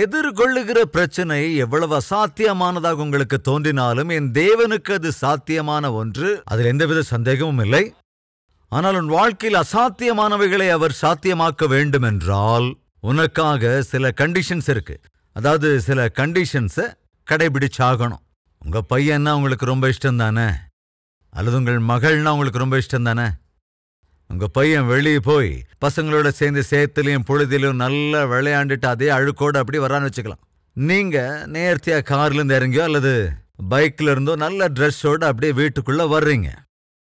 எதிர்கொள்ளுகிற பிரச்சனை எவ்வளவு அசாத்தியமானதாக உங்களுக்கு தோன்றினாலும் என் தேவனுக்கு அது சாத்தியமான ஒன்று அதில் எந்தவித சந்தேகமும் இல்லை ஆனால் உன் வாழ்க்கையில் அசாத்தியமானவைகளை அவர் சாத்தியமாக்க வேண்டும் என்றால் உனக்காக சில கண்டிஷன்ஸ் இருக்கு அதாவது சில கண்டிஷன்ஸை கடைபிடிச்சாகணும் உங்க பையன்னா உங்களுக்கு ரொம்ப இஷ்டம் தானே அல்லது உங்கள் மகள்னா உங்களுக்கு ரொம்ப இஷ்டம் தானே உங்க பையன் வெளியே போய் பசங்களோட சேர்ந்து சேத்துலையும் பொழுதிலையும் நல்லா விளையாண்டுட்டு அதே அழுக்கோட அப்படி வரான்னு வச்சுக்கலாம் நீங்க நேர்த்தியா கார்ல இருந்து இறங்கியோ அல்லது பைக்ல இருந்தோ நல்ல ட்ரெஸ்ஸோட அப்படியே வீட்டுக்குள்ள வர்றீங்க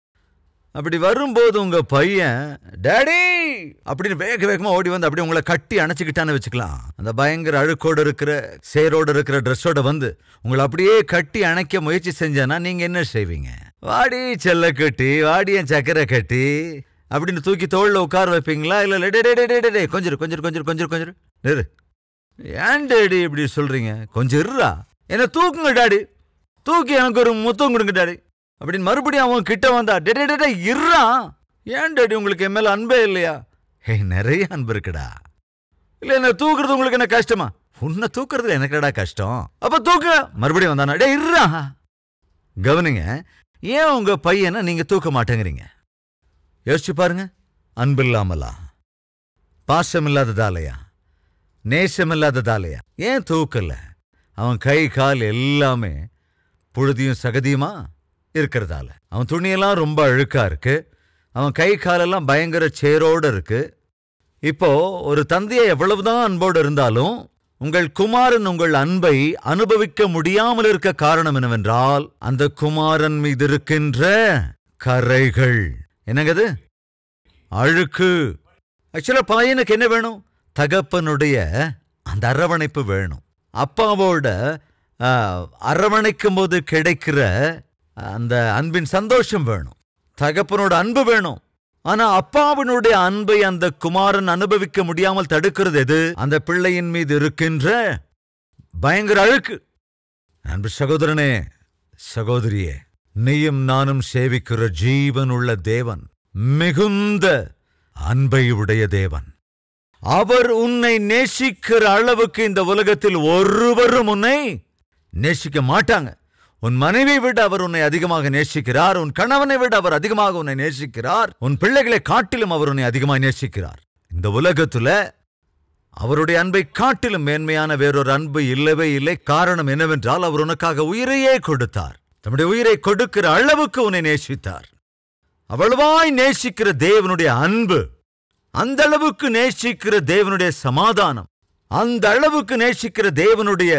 அப்படி வரும்போது உங்க பையன் டேடி அப்படின்னு வேக வேகமா ஓடி வந்து அப்படியே உங்களை கட்டி அணைச்சிக்கிட்டான்னு வச்சுக்கலாம் அந்த பயங்கர அழுக்கோட இருக்கிற சேரோட இருக்கிற ட்ரெஸ்ஸோட வந்து உங்களை அப்படியே கட்டி அணைக்க முயற்சி செஞ்சானா நீங்க என்ன செய்வீங்க வாடி செல்ல கட்டி வாடி என் சக்கரை கட்டி அப்படின்னு தூக்கி தோல்ல உட்கார வைப்பீங்களா இல்ல இல்ல, டே டே, டே டே, டே டே கொஞ்சம் கொஞ்சம் கொஞ்சம் கொஞ்சம் கொஞ்சம் நிறு ஏன் டேடி இப்படி சொல்றீங்க கொஞ்சம் இருடா என்ன தூக்குங்க டாடி தூக்கி எனக்கு ஒரு முத்தம் கொடுங்க டாடி அப்படின்னு மறுபடியும் அவன் கிட்ட வந்தா டே டே, டே டே இருறா ஏன் டாடி உங்களுக்கு என் மேல அன்பே இல்லையா ஹே நிறைய அன்பு இருக்குடா இல்ல என்ன தூக்குறது உங்களுக்கு என்ன கஷ்டமா உன்னை தூக்குறது எனக்குடா கஷ்டம் அப்ப தூக்கு மறுபடியும் வந்தானா டே இருறா கவனிங்க ஏன் உங்க பையனை நீங்க தூக்க மாட்டேங்கிறீங்க யோசிச்சு பாருங்க அன்பில்லாமலா பாசம் இல்லாததாலையா நேசம் இல்லாததாலையா ஏன் தூக்கல அவன் கை கால் எல்லாமே புழுதியும் சகதியுமா இருக்கிறதால அவன் துணியெல்லாம் ரொம்ப அழுக்கா இருக்கு அவன் கை காலெல்லாம் பயங்கர சேரோட இருக்கு இப்போ ஒரு தந்தையை எவ்வளவுதான் அன்போடு இருந்தாலும் உங்கள் குமாரன் உங்கள் அன்பை அனுபவிக்க முடியாமல் இருக்க காரணம் என்னவென்றால் அந்த குமாரன் மீது இருக்கின்ற கரைகள் என்னங்கது அழுக்கு ஆக்சுவலா பையனுக்கு என்ன வேணும் தகப்பனுடைய அந்த அரவணைப்பு வேணும் அப்பாவோட ஆ, அரவணைக்கும் போது கிடைக்கிற அந்த அன்பின் சந்தோஷம் வேணும் தகப்பனோட அன்பு வேணும் ஆனா அப்பாவினுடைய அன்பை அந்த குமாரன் அனுபவிக்க முடியாமல் தடுக்கிறது எது அந்த பிள்ளையின் மீது இருக்கின்ற பயங்கர அழுக்கு அன்பு சகோதரனே சகோதரியே நீயும் நானும் சேவிக்கிற ஜீவனுள்ள தேவன் மிகுந்த அன்பை உடைய தேவன் அவர் உன்னை நேசிக்கிற அளவுக்கு இந்த உலகத்தில் ஒருவரும் உன்னை நேசிக்க மாட்டாங்க உன் மனைவியை விட அவர் உன்னை அதிகமாக நேசிக்கிறார் உன் கணவனை விட அவர் அதிகமாக உன்னை நேசிக்கிறார் உன் பிள்ளைகளை காட்டிலும் அவர் உன்னை அதிகமாக நேசிக்கிறார் இந்த உலகத்துல அவருடைய அன்பை காட்டிலும் மேன்மையான வேறொரு அன்பு இல்லவே இல்லை காரணம் என்னவென்றால் அவர் உனக்காக உயிரையே கொடுத்தார் தம்முடைய உயிரை கொடுக்கிற அளவுக்கு உன்னை நேசித்தார் அவ்வளவாய் நேசிக்கிற தேவனுடைய அன்பு அந்த அளவுக்கு நேசிக்கிற தேவனுடைய சமாதானம் அந்த அளவுக்கு நேசிக்கிற தேவனுடைய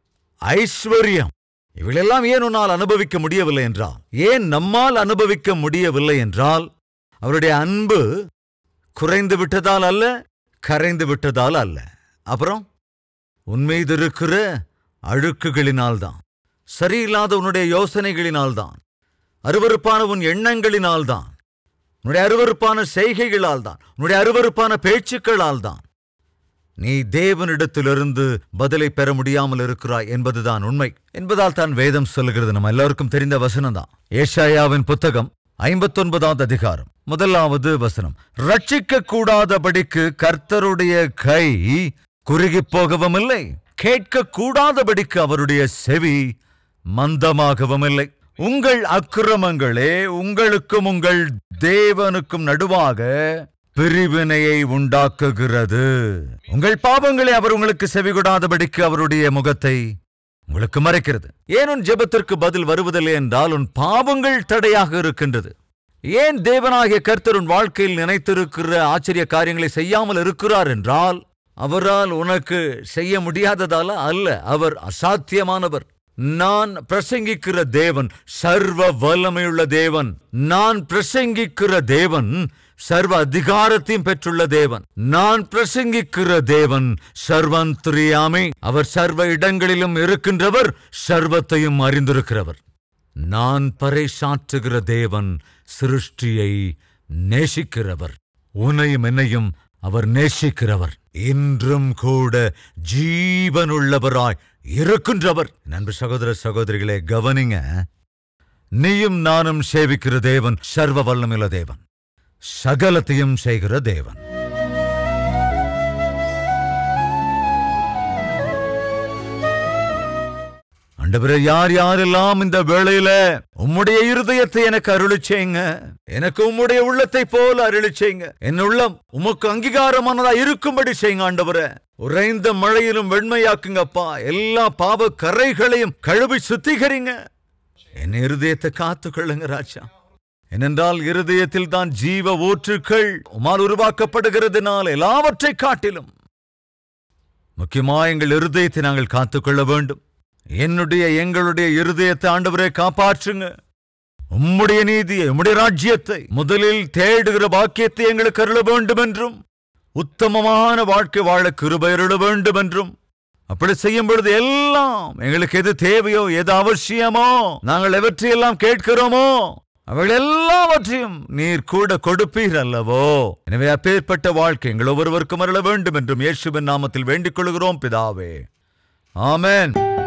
ஐஸ்வர்யம் இவைகளெல்லாம் ஏன் உன்னால் அனுபவிக்க முடியவில்லை என்றால் ஏன் நம்மால் அனுபவிக்க முடியவில்லை என்றால் அவருடைய அன்பு குறைந்து விட்டதால் அல்ல கரைந்து விட்டதால் அல்ல அப்புறம் உன்மீது இருக்கிற அழுக்குகளினால்தான் சரியில்லாத உன்னுடைய யோசனைகளினால்தான் அருவருப்பான உன் எண்ணங்களினால்தான் உன்னுடைய அருவருப்பான செய்கைகளால் தான் உன்னுடைய அருவருப்பான பேச்சுக்களால் தான் நீ தேவனிடத்திலிருந்து பதிலை பெற முடியாமல் இருக்கிறாய் என்பதுதான் உண்மை என்பதால் தான் வேதம் சொல்லுகிறது நம்ம எல்லாருக்கும் தெரிந்த வசனம் தான் ஏஷாயாவின் புத்தகம் ஐம்பத்தொன்பதாவது அதிகாரம் முதலாவது வசனம் ரட்சிக்க கூடாதபடிக்கு கர்த்தருடைய கை குறுகிப் போகவும் இல்லை கேட்க கூடாதபடிக்கு அவருடைய செவி மந்தமாகவும் இல்லை உங்கள் அக்கிரமங்களே உங்களுக்கும் உங்கள் தேவனுக்கும் நடுவாக பிரிவினையை உண்டாக்குகிறது உங்கள் பாவங்களை அவர் உங்களுக்கு செவிகொடாதபடிக்கு அவருடைய முகத்தை உங்களுக்கு மறைக்கிறது ஏன் உன் ஜெபத்திற்கு பதில் வருவதில்லை என்றால் உன் பாவங்கள் தடையாக இருக்கின்றது ஏன் தேவனாகிய கர்த்தர் உன் வாழ்க்கையில் நினைத்திருக்கிற ஆச்சரிய காரியங்களை செய்யாமல் இருக்கிறார் என்றால் அவரால் உனக்கு செய்ய முடியாததால அல்ல அவர் அசாத்தியமானவர் நான் பிரசங்கிக்கிற தேவன் சர்வ வல்லமையுள்ள தேவன் நான் பிரசங்கிக்கிற தேவன் சர்வ அதிகாரத்தையும் பெற்றுள்ள தேவன் நான் பிரசங்கிக்கிற தேவன் சர்வந்திரியாமை அவர் சர்வ இடங்களிலும் இருக்கின்றவர் சர்வத்தையும் அறிந்திருக்கிறவர் நான் பறைசாற்றுகிற தேவன் சிருஷ்டியை நேசிக்கிறவர் உன்னையும் என்னையும் அவர் நேசிக்கிறவர் இன்றும் கூட ஜீவனுள்ளவராய் இருக்கின்றவர் நண்பு சகோதர சகோதரிகளே கவனிங்க நீயும் நானும் சேவிக்கிற தேவன் சர்வ வல்லமுள்ள தேவன் சகலத்தையும் செய்கிற தேவன் ஆண்டவரே யார் யாரெல்லாம் இந்த வேளையில உம்முடைய இருதயத்தை எனக்கு அருளி செய்யுங்க எனக்கு உம்முடைய உள்ளத்தை போல அருளி செய்யுங்க என் உள்ளம் உமக்கு அங்கீகாரமானதா இருக்கும்படி செய்யுங்க ஆண்டவரே உறைந்த மழையிலும் வெண்மையாக்குங்கப்பா எல்லா பாவ கரைகளையும் கழுவி சுத்திகரிங்க என் இருதயத்தை காத்துக்கொள்ளுங்க ராஜா ஏனென்றால் இருதயத்தில் தான் ஜீவ ஊற்றுக்கள் உமால் உருவாக்கப்படுகிறதுனால் எல்லாவற்றை காட்டிலும் முக்கியமா எங்கள் இருதயத்தை நாங்கள் காத்துக்கொள்ள வேண்டும் என்னுடைய எங்களுடைய இருதயத்தை ஆண்டவரை காப்பாற்றுங்க உம்முடைய நீதியை உம்முடைய ராஜ்யத்தை முதலில் தேடுகிற பாக்கியத்தை எங்களுக்கு அருள வேண்டும் என்றும் உத்தமமான வாழ்க்கை வாழ கிருபையருள வேண்டும் என்றும் அப்படி செய்யும் பொழுது எல்லாம் எங்களுக்கு எது தேவையோ எது அவசியமோ நாங்கள் எவற்றையெல்லாம் கேட்கிறோமோ அவள் எல்லாவற்றையும் நீர் கூட கொடுப்பீர் அல்லவோ எனவே அப்பேற்பட்ட வாழ்க்கை எங்கள் ஒவ்வொருவருக்கும் அருள வேண்டும் என்றும் இயேசுவின் நாமத்தில் வேண்டிக் கொள்கிறோம் பிதாவே ஆமென்